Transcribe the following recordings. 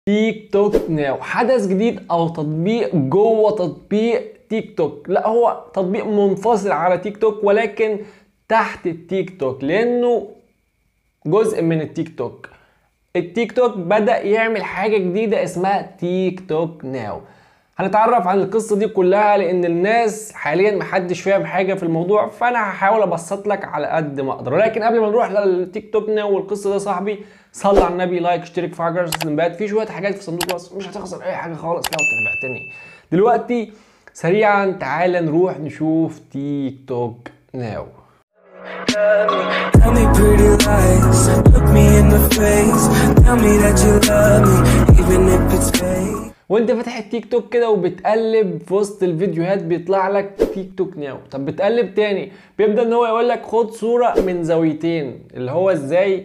تيك توك ناو حدث جديد او تطبيق جوه تطبيق تيك توك لا هو تطبيق منفصل على تيك توك ولكن تحت التيك توك لانه جزء من التيك توك التيك توك بدأ يعمل حاجة جديدة اسمها تيك توك ناو هنتعرف عن القصة دي كلها لأن الناس حاليا محدش فاهم حاجة في الموضوع فأنا هحاول أبسط لك على قد ما أقدر ولكن قبل ما نروح للتيك توك ناو والقصة دي صاحبي صلي على النبي لايك اشترك في حجر السنبات في شوية حاجات في صندوق الوصف مش هتخسر أي حاجة خالص لو تابعتني دلوقتي سريعا تعال نروح نشوف تيك توك ناو Tell me pretty lies, look me in the face. Tell me that you love me, even if it's fake. وانت فاتح التيك توك كده وبتقلب في وسط الفيديوهات بيطلع لك تيك توك ناو طب بتقلب تاني بيبدا ان هو يقول لك خد صوره من زاويتين اللي هو ازاي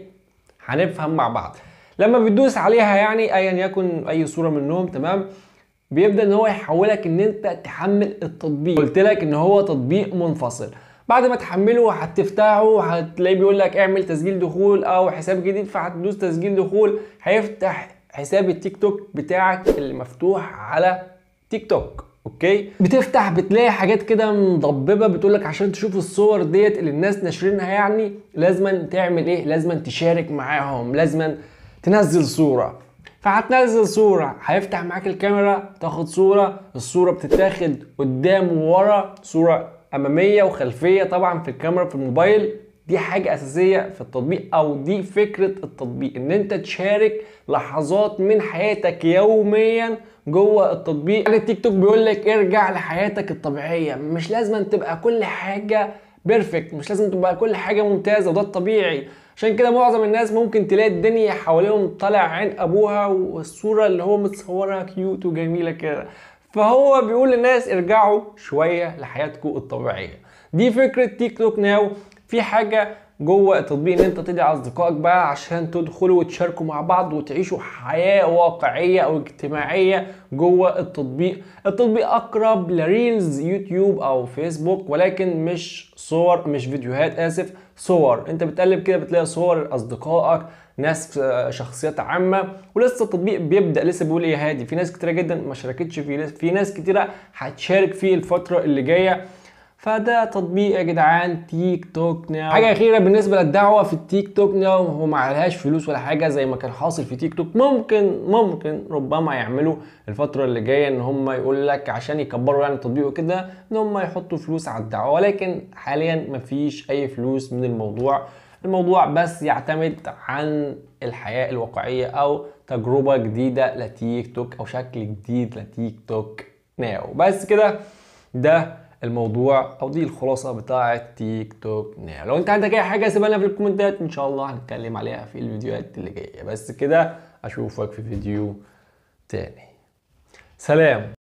هنفهم مع بعض لما بتدوس عليها يعني ايا يكن اي صوره منهم تمام بيبدا ان هو يحولك ان انت تحمل التطبيق قلت لك ان هو تطبيق منفصل بعد ما تحمله هتفتحه هتلاقيه بيقول لك اعمل تسجيل دخول او حساب جديد فهتدوس تسجيل دخول هيفتح حساب التيك توك بتاعك اللي مفتوح على تيك توك اوكي بتفتح بتلاقي حاجات كده مضببه بتقول لك عشان تشوف الصور ديت اللي الناس ناشرينها يعني لازما تعمل ايه لازما تشارك معاهم لازما تنزل صوره فهتنزل صورة هيفتح معاك الكاميرا تاخد صورة الصورة بتتاخد قدام وورا صورة أمامية وخلفية طبعا في الكاميرا في الموبايل دي حاجة أساسية في التطبيق أو دي فكرة التطبيق إن أنت تشارك لحظات من حياتك يوميا جوه التطبيق يعني التيك توك بيقول لك ارجع لحياتك الطبيعية مش لازم تبقى كل حاجة بيرفكت مش لازم تبقى كل حاجة ممتازة وده الطبيعي عشان كده معظم الناس ممكن تلاقي الدنيا حواليهم طالع عين ابوها والصوره اللي هو متصورها كيوت وجميله كده فهو بيقول للناس ارجعوا شويه لحياتكم الطبيعيه دي فكره تيك توك ناو في حاجه جوه التطبيق ان انت تدعي اصدقائك بقى عشان تدخلوا وتشاركوا مع بعض وتعيشوا حياه واقعيه او اجتماعيه جوه التطبيق التطبيق اقرب لريلز يوتيوب او فيسبوك ولكن مش صور مش فيديوهات اسف صور انت بتقلب كده بتلاقي صور اصدقائك ناس شخصيات عامة ولسه التطبيق بيبدأ لسه بيقول ايه هادي في ناس كتيرة جدا ما شاركتش فيه في ناس كتيرة هتشارك فيه الفترة اللي جاية فده تطبيق يا جدعان تيك توك ناو حاجه اخيره بالنسبه للدعوه في التيك توك ناو هو ما عليهاش فلوس ولا حاجه زي ما كان حاصل في تيك توك ممكن ممكن ربما يعملوا الفتره اللي جايه ان هم يقول لك عشان يكبروا يعني التطبيق وكده ان هم يحطوا فلوس على الدعوه ولكن حاليا مفيش اي فلوس من الموضوع الموضوع بس يعتمد عن الحياه الواقعيه او تجربه جديده لتيك توك او شكل جديد لتيك توك ناو بس كده ده الموضوع او دي الخلاصه بتاعه تيك توك ناو لو انت عندك اي حاجه سيبها لنا في الكومنتات ان شاء الله هنتكلم عليها في الفيديوهات اللي جايه بس كده اشوفك في فيديو تاني سلام